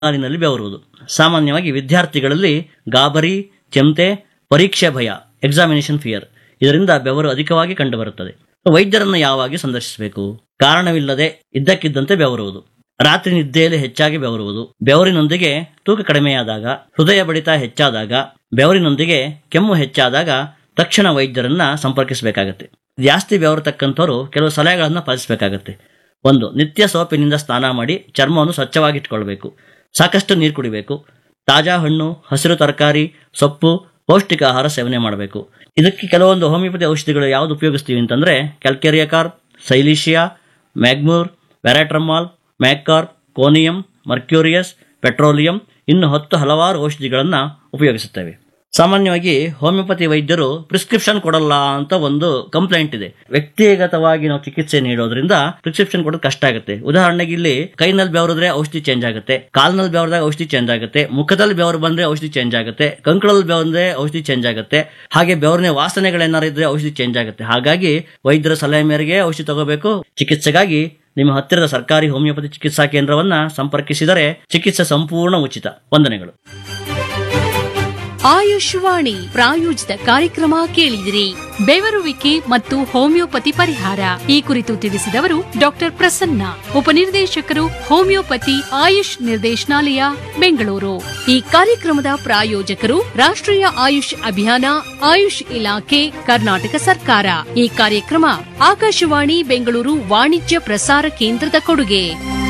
ಸಾಲಿನಲ್ಲಿ ಬೆವರುವುದು ಸಾಮಾನ್ಯವಾಗಿ ವಿದ್ಯಾರ್ಥಿಗಳಲ್ಲಿ ಗಾಬರಿ ಚೆಂತೆ ಪರೀಕ್ಷೆ ಭಯ ಎಕ್ಸಾಮಿನೇಷನ್ ಫಿಯರ್ ಇದರಿಂದ ಬೆವರು ಅಧಿಕವಾಗಿ ಕಂಡುಬರುತ್ತದೆ ವೈದ್ಯರನ್ನು ಯಾವಾಗಿ ಸಂದರ್ಶಿಸಬೇಕು ಕಾರಣವಿಲ್ಲದೆ ಇದ್ದಕ್ಕಿದ್ದಂತೆ ಬೆವರುವುದು ರಾತ್ರಿ ನಿದ್ದೆಯಲ್ಲಿ ಹೆಚ್ಚಾಗಿ ಬೆವರುವುದು ಬೆವರಿನೊಂದಿಗೆ ತೂಕ ಕಡಿಮೆಯಾದಾಗ ಹೃದಯ ಬಡಿತ ಹೆಚ್ಚಾದಾಗ ಬೆವರಿನೊಂದಿಗೆ ಕೆಮ್ಮು ಹೆಚ್ಚಾದಾಗ ತಕ್ಷಣ ವೈದ್ಯರನ್ನ ಸಂಪರ್ಕಿಸಬೇಕಾಗತ್ತೆ ಜಾಸ್ತಿ ಬೆವರತಕ್ಕಂಥವ್ರು ಕೆಲವು ಸಲಹೆಗಳನ್ನು ಪಾಲಿಸಬೇಕಾಗತ್ತೆ ಒಂದು ನಿತ್ಯ ಸೋಪಿನಿಂದ ಸ್ನಾನ ಮಾಡಿ ಚರ್ಮವನ್ನು ಸ್ವಚ್ಛವಾಗಿಟ್ಕೊಳ್ಬೇಕು ಸಾಕಷ್ಟು ನೀರು ಕುಡಿಬೇಕು ತಾಜಾ ಹಣ್ಣು ಹಸಿರು ತರಕಾರಿ ಸೊಪ್ಪು ಪೌಷ್ಟಿಕ ಆಹಾರ ಸೇವನೆ ಮಾಡಬೇಕು ಇದಕ್ಕೆ ಕೆಲವೊಂದು ಹೋಮಿಯೋಪತಿ ಔಷಧಿಗಳು ಯಾವ್ದು ಉಪಯೋಗಿಸ್ತೀವಿ ಅಂತಂದ್ರೆ ಕ್ಯಾಲ್ಕೇರಿಯಾಕಾರ್ ಸೈಲಿಶಿಯಾ ಮ್ಯಾಗ್ಮೂರ್ ವ್ಯಾರಾಟ್ರಮಾಲ್ ಮ್ಯಾಕ್ಕಾರ್ ಕೋನಿಯಂ ಮರ್ಕ್ಯೂರಿಯಸ್ ಪೆಟ್ರೋಲಿಯಂ ಇನ್ನು ಹತ್ತು ಹಲವಾರು ಔಷಧಿಗಳನ್ನು ಉಪಯೋಗಿಸುತ್ತೇವೆ ಸಾಮಾನ್ಯವಾಗಿ ಹೋಮಿಯೋಪತಿ ವೈದ್ಯರು ಪ್ರಿಸ್ಕ್ರಿಪ್ಷನ್ ಕೊಡಲ್ಲ ಅಂತ ಒಂದು ಕಂಪ್ಲೇಂಟ್ ಇದೆ ವ್ಯಕ್ತಿಗತವಾಗಿ ನಾವು ಚಿಕಿತ್ಸೆ ನೀಡೋದ್ರಿಂದ ಪ್ರಿಸ್ಕ್ರಿಪ್ಷನ್ ಕೊಡೋದು ಕಷ್ಟ ಆಗುತ್ತೆ ಉದಾಹರಣೆಗೆ ಇಲ್ಲಿ ಕೈನಲ್ಲಿ ಬೆವರಿದ್ರೆ ಔಷಧಿ ಚೇಂಜ್ ಆಗುತ್ತೆ ಕಾಲ್ನಲ್ಲಿ ಬೆವರದಾಗ ಔಷಧಿ ಚೇಂಜ್ ಆಗುತ್ತೆ ಮುಖದಲ್ಲಿ ಬೆವರು ಬಂದ್ರೆ ಔಷಧಿ ಚೇಂಜ್ ಆಗುತ್ತೆ ಕಂಕಳಲ್ಲಿ ಬೆವರಂದ್ರೆ ಔಷಧಿ ಚೇಂಜ್ ಆಗುತ್ತೆ ಹಾಗೆ ಬೆವರಿನ ವಾಸನೆಗಳೇನಾರು ಇದ್ರೆ ಔಷಧಿ ಚೇಂಜ್ ಆಗುತ್ತೆ ಹಾಗಾಗಿ ವೈದ್ಯರ ಸಲಹೆ ಮೇರೆಗೆ ಔಷಧಿ ತಗೋಬೇಕು ಚಿಕಿತ್ಸೆಗಾಗಿ ನಿಮ್ಮ ಹತ್ತಿರದ ಸರ್ಕಾರಿ ಹೋಮಿಯೋಪತಿ ಚಿಕಿತ್ಸಾ ಕೇಂದ್ರವನ್ನ ಸಂಪರ್ಕಿಸಿದರೆ ಚಿಕಿತ್ಸೆ ಸಂಪೂರ್ಣ ಉಚಿತ ವಂದನೆಗಳು ಆಯುಷ್ವಾಣಿ ಪ್ರಾಯೋಜಿತ ಕಾರ್ಯಕ್ರಮ ಕೇಳಿದಿರಿ ಬೆವರುವಿಕೆ ಮತ್ತು ಹೋಮಿಯೋಪತಿ ಪರಿಹಾರ ಈ ಕುರಿತು ತಿಳಿಸಿದವರು ಡಾಕ್ಟರ್ ಪ್ರಸನ್ನ ಉಪನಿರ್ದೇಶಕರು ಹೋಮಿಯೋಪತಿ ಆಯುಷ್ ನಿರ್ದೇಶನಾಲಯ ಬೆಂಗಳೂರು ಈ ಕಾರ್ಯಕ್ರಮದ ಪ್ರಾಯೋಜಕರು ರಾಷ್ಟ್ರೀಯ ಆಯುಷ್ ಅಭಿಯಾನ ಆಯುಷ್ ಇಲಾಖೆ ಕರ್ನಾಟಕ ಸರ್ಕಾರ ಈ ಕಾರ್ಯಕ್ರಮ ಆಕಾಶವಾಣಿ ಬೆಂಗಳೂರು ವಾಣಿಜ್ಯ ಪ್ರಸಾರ ಕೇಂದ್ರದ ಕೊಡುಗೆ